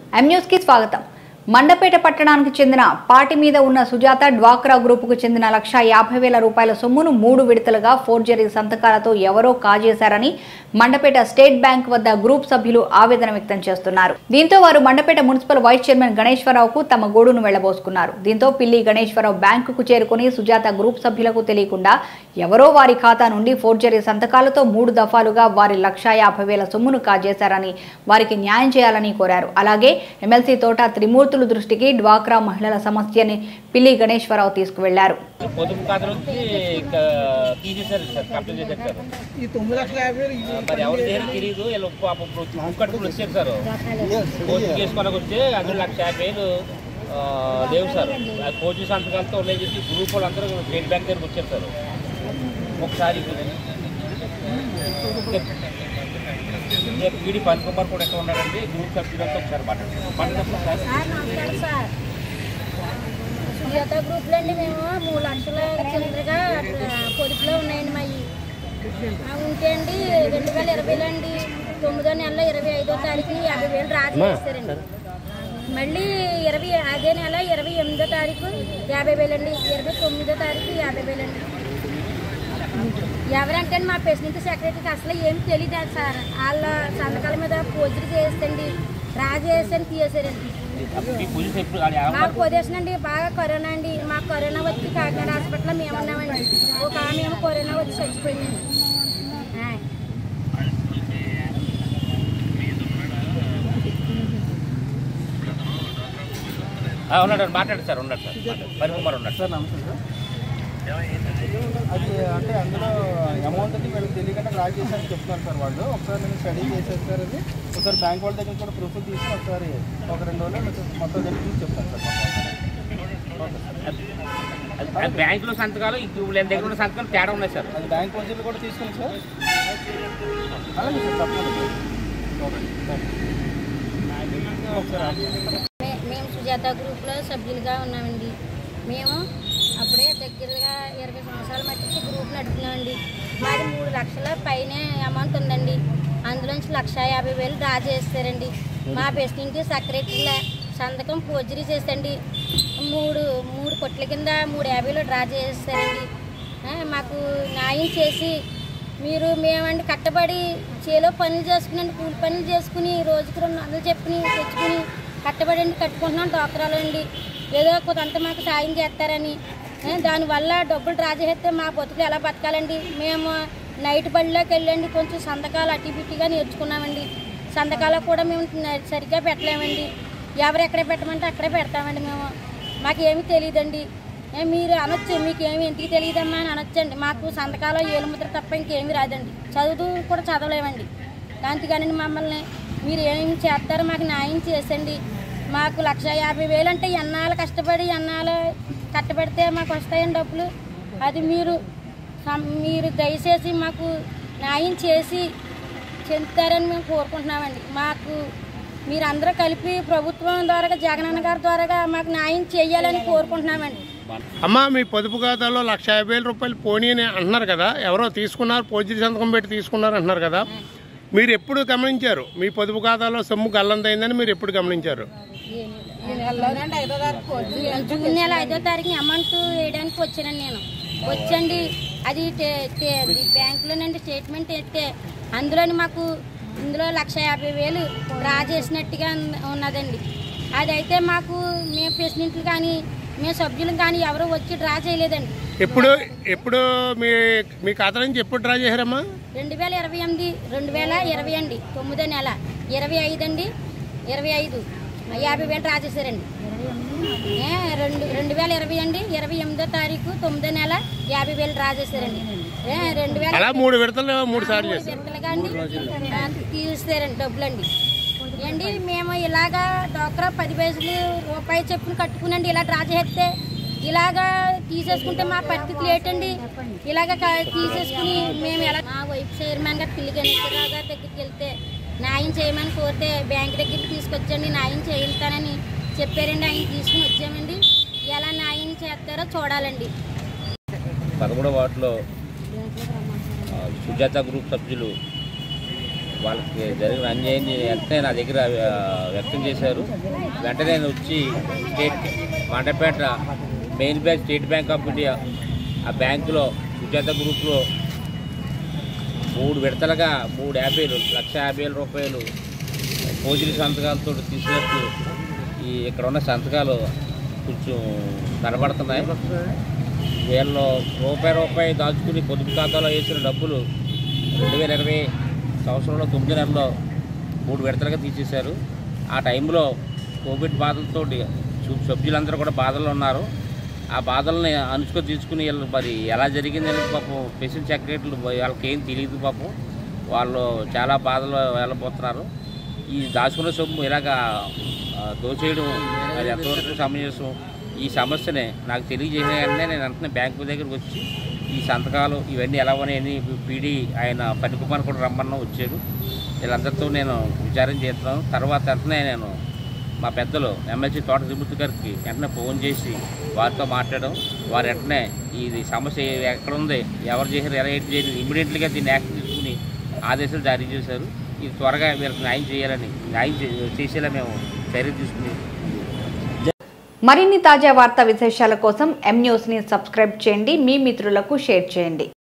M news కి స్వాగతం మండపేట పట్టణానికి చెందిన పాటి మీద ఉన్న సుజాత డ్వాక్రా గ్రూపుకు చెందిన లక్ష యాభై వేల రూపాయల సొమ్మును మూడు విడతలుగా ఫోర్జరీ సంతకాలతో ఎవరో కాజేశారని మండపేట స్టేట్ బ్యాంక్ వద్ద గ్రూప్ సభ్యులు ఆవేదన వ్యక్తం చేస్తున్నారు దీంతో వారు మండపేట మున్సిపల్ వైస్ చైర్మన్ గణేశ్వరరావుకు తమ గోడును వెళ్లబోసుకున్నారు దీంతో పిల్లి గణేశ్వరరావు బ్యాంకుకు చేరుకుని సుజాత గ్రూప్ సభ్యులకు తెలియకుండా ఎవరో వారి ఖాతా నుండి ఫోర్జరీ సంతకాలతో మూడు దఫాలుగా వారి లక్ష యాభై వేల సొమ్మును కాజేశారని వారికి న్యాయం చేయాలని కోరారు అలాగే ఎమ్మెల్సీ తోట త్రిమూర్తుల దృష్టికి డ్వాక్రా మహిళల సమస్యని పిల్లి గణేశ్వరరావు తీసుకువెళ్లారు పొదుపు ఖాతాల నుంచి ఇంకా తీసేశారు సార్ కంప్లీట్ చేశారు సార్ ఈ తొమ్మిది లక్షల యాభై వేలు ఇది మరి ఎవరి దగ్గర తెలియదు వీళ్ళు పాపం ముక్కట్టుకులు వచ్చారు సార్ కోచింగ్ చేసుకోవడానికి వస్తే అందులో లక్ష యాభై వేలు ఆ, లేవు సార్ ఆ కోచింగ్ సంతకాలతో ఉన్నాయి చెప్పి గ్రూప్ వాళ్ళందరూ స్టేట్ బ్యాంక్ దగ్గరకు వచ్చారు సార్ ఒకసారి పీడి పని కుమార్ కూడా ఎక్కడ ఉన్నాడండి గ్రూప్ సభ్యులతో ఒకసారి మాట్లాడుతున్నాం మాట్లాడుతున్నాం సార్ సార్ నమస్కారం సార్ సుజాత గ్రూప్లో అండి మేము మూడు లక్షల చిల్లరగా పొదుపులో ఉన్నాయండి మా ఉంటే అండి రెండు వేల ఇరవైలో అండి తొమ్మిదో నెల ఇరవై ఐదో తారీఖుని యాభై వేలు రాజు చేస్తారండి మళ్ళీ ఇరవై అదే నెల ఇరవై ఎనిమిదో తారీఖు యాభై వేలండి ఇరవై తొమ్మిదో తారీఖు యాభై వేలండి ఎవరంటే మా ప్రెసిడెంట్ సెక్రటరీకి అసలు ఏం తెలియదు సార్ వాళ్ళ సంతకాల మీద పోజులు చేస్తండి రాజేసని తీసేసారండి మీ పొజిషన్ ఎప్పుడు అది ఎలా మాకు పొజిషన్ అండి బాగా కరోనా అండి మాకు కరోనా వచ్చి కాకినాడ హాస్పిటల్లో మేము ఉన్నామండి ఒక ఆమె ఏమో కరోనా వచ్చి చచ్చిపోయిందండి ఆయ్. ఆ, ఉన్నాడు మాట్లాడు సార్ ఉన్నాడు సార్ పని కుమార్ ఉన్నాడు సార్ సార్ నమస్తే సార్ అది అంటే అందులో అమౌంట్ అది వీళ్ళకి తెలియకుండా డ్రా చేశారని చెప్తున్నారు సార్ వాళ్ళు ఒకసారి నేను స్టడీ చేసేది సార్ అది ఒకసారి బ్యాంక్ వాళ్ళ దగ్గర కూడా ప్రూఫ్ తీసుకుని ఒకసారి ఒక రెండు రోజులు మీకు మొత్తం దగ్గర చూసి చెప్తాను సార్ మొత్తం. అది- అది బ్యాంకులో సంతకాలు ఇప్పుడు వీళ్ళ దగ్గర ఉన్న సంతకాలు తేడా ఉన్నాయి సార్ అది బ్యాంక్ వసూలు కూడా తీసుకుని సార్ అలాగే సార్ తప్పకుండా సార్ ఓకే సార్ ఒకసారి ఆగండి. మే- మేము సుజాత గ్రూప్లో సభ్యులుగా ఉన్నామండి మేము అప్పుడే దగ్గరగా ఇరవై సంవత్సరాల మట్టికి గ్రూప్ నడుపుతున్నామండి మాది మూడు లక్షల పైన అమౌంట్ ఉందండి అందులోంచి లక్ష యాభై వేలు డ్రా చేస్తారండి మా ప్రెసిడెంట్ సెక్రటరీల సంతకం ఫోర్జరీ చేసండి మూడు మూడు కొట్ల కింద మూడు యాభైలో డ్రా చేస్తారండి ఆ, మాకు న్యాయం చేసి మీరు మేమండి కట్టబడి చేలో పనులు చేసుకుని కూలి పనులు చేసుకుని రోజుకి రెండు వందలు చెప్పుకుని తెచ్చుకుని కట్టబడి అండి కట్టుకుంటున్నాం డోక్రాలో అండి ఏదో కొంత మాకు సాయం చేస్తారని ఏ, దానివల్ల డబ్బులు డ్రా చేస్తే మా బతుకులు ఎలా బతకాలండి మేము నైట్ బడిలోకి వెళ్ళండి కొంచెం సంతకాలు అట్టి బిట్టిగా నేర్చుకున్నామండి సంతకాలు కూడా మేము న- సరిగ్గా పెట్టలేమండి ఎవరు ఎక్కడ పెట్టమంటే అక్కడే పెడతామండి మేము మాకు ఏమీ తెలియదండి ఏ, మీరు అనొచ్చు మీకు ఏమి ఎందుకు తెలియదమ్మా అని అనొచ్చండి మాకు సంతకాలు ఏలుముద్ర తప్ప ఇంకేమీ రాదండి చదువు కూడా చదవలేమండి అందుకని మమ్మల్ని మీరు ఏం చేస్తారో మాకు న్యాయం చేసండి మాకు లక్ష యాభై వేలు అంటే ఎన్నాళ్ళు కష్టపడి ఎన్నాళ్ళు కట్టబెడితే మాకు వస్తాయండి డబ్బులు అది మీరు సం- మీరు దయచేసి మాకు న్యాయం చేసి చెందుతారని మేము కోరుకుంటున్నామండి మాకు మీరందరూ కలిపి ప్రభుత్వం ద్వారా జగనన్న గారి ద్వారా మాకు న్యాయం చేయాలని కోరుకుంటున్నామండి అమ్మా మీ పొదుపు ఖాతాలో లక్ష యాభై వేల రూపాయలు పోనీ అని అంటున్నారు కదా ఎవరో తీసుకున్నారు పోజిటి సంతకం పెట్టి తీసుకున్నారు అంటున్నారు కదా మీరు ఎప్పుడు గమనించారు మీ పొదుపు ఖాతాలో సొమ్ము గల్లంతైందని మీరు ఎప్పుడు గమనించారు జూన్ నెల ఐదో తారీఖు అమౌంట్ వేయడానికి వచ్చానండి నేను వచ్చండి అది టే- టే- అది బ్యాంకులోనండి స్టేట్మెంట్ ఎత్తే అందులోని మాకు ఇందులో లక్ష యాభై వేలు డ్రా చేసినట్టుగా ఉన్న- ఉన్నదండి అదైతే మాకు మేము ప్రెసిడెంట్లు కానీ మేము సభ్యులు కానీ ఎవరు వచ్చి డ్రా చేయలేదండి ఎప్పుడు ఎప్పుడు మీ మీ ఖాతా నుంచి ఎప్పుడు డ్రా చేశారమ్మా రెండు వేల ఇరవై ఎనిమిది రెండు వేల ఇరవై అండి తొమ్మిదో నెల ఇరవై ఐదు అండి ఇరవై ఐదు యాభై వేలు డ్రా చేశారండి ఏ, రెండు రెండు వేల ఇరవై అండి ఇరవై ఎనిమిదో తారీఖు తొమ్మిదో నెల యాభై వేలు డ్రా చేశారండి ఏ, రెండు వేల అలా మూడు విడతలు మూడు సార్లు చేశారు విడతలుగా అండి ఆ, తీస్తారండి డబ్బులండి ఏండి మేము ఇలాగా డోక్రా పది పైసలు రూపాయి చెప్పులు కట్టుకునండి ఇలా డ్రా చేస్తే ఇలాగా తీసేసుకుంటే మా పరిస్థితులు ఏంటండి ఇలాగ క- తీసేసుకుని మేము ఎలా మా వైఫ్ చైర్మన్ గారు పిల్లి గణేశ్వరరావు గారి దగ్గరికి వెళ్తే న్యాయం చేయమని కోరితే బ్యాంక్ దగ్గరికి తీసుకొచ్చండి న్యాయం చేయిస్తానని చెప్పారండి ఆయన తీసుకుని వచ్చామండి ఎలా న్యాయం చేస్తారో చూడాలండి పదమూడవ వార్డులో ఆ, సుజాత గ్రూప్ సభ్యులు వాళ్ళకి జరిగిన అన్యాయాన్ని వెంటనే నా దగ్గర ఆ, వ్యక్తం చేశారు వెంటనే నేను వచ్చి state Mandapeta main bank state bank of India ఆ బ్యాంకులో సుజాత గ్రూప్లో మూడు విడతలుగా మూడు యాభైలు లక్ష యాభై వేల రూపాయలు ఫోజరీ సంతకాలతో తీసినట్టు ఈ ఇక్కడ ఉన్న సంతకాలు కొంచెం కనబడుతున్నాయి వీళ్ళు రూపాయి రూపాయి దాచుకుని పొదుపు ఖాతాలో వేసిన డబ్బులు రెండు వేల ఇరవై సంవత్సరంలో తొమ్మిది నెలల్లో మూడు విడతలుగా తీసేశారు ఆ టైంలో కోవిడ్ బాధలతో సభ్యులందరూ కూడా బాధల్లో ఉన్నారు ఆ బాధల్ని అనుచుకొని తీసుకుని వీళ్ళు మరి ఎలా జరిగిందని పాపం స్పెషల్ సెక్రటరీలు వాళ్ళకి ఏం తెలియదు పాపం వాళ్ళు చాలా బాధలు వెళ్ళబోతున్నారు ఈ దాచుకున్న సొమ్ము ఇలాగా ఆ, దోచేయడం అది ఎంతవరకు సమంజసం ఈ సమస్యని నాకు తెలియజేసిన వెంటనే నేను వెంటనే బ్యాంకు దగ్గరికి వచ్చి ఈ సంతకాలు ఇవన్నీ ఎలా ఉన్నాయని పీడీ ఆయన పనికుమార్ కూడా రమ్మన్న వచ్చాడు వీళ్ళందరితో నేను విచారం చేస్తున్నాను తర్వాత వెంటనే నేను మా పెద్దలు ఎమ్మెల్సీ తోట తిరుమతి గారికి వెంటనే ఫోన్ చేసి వారితో మాట్లాడడం వారు వెంటనే ఇది సమస్య ఎక్కడ ఉంది ఎవరు చేశారు ఎలా ఏంటి చేయాలి ఇమీడియట్లీగా దీన్ని యాక్షన్ తీసుకుని ఆదేశాలు జారీ చేశారు ఇది త్వరగా వీళ్ళకి న్యాయం చేయాలని న్యాయం చే- చేసేలా మేము చర్య తీసుకుని మరిన్ని తాజా వార్తా విశేషాల కోసం ఎం న్యూస్ని సబ్స్క్రైబ్ చేయండి మీ మిత్రులకు షేర్ చేయండి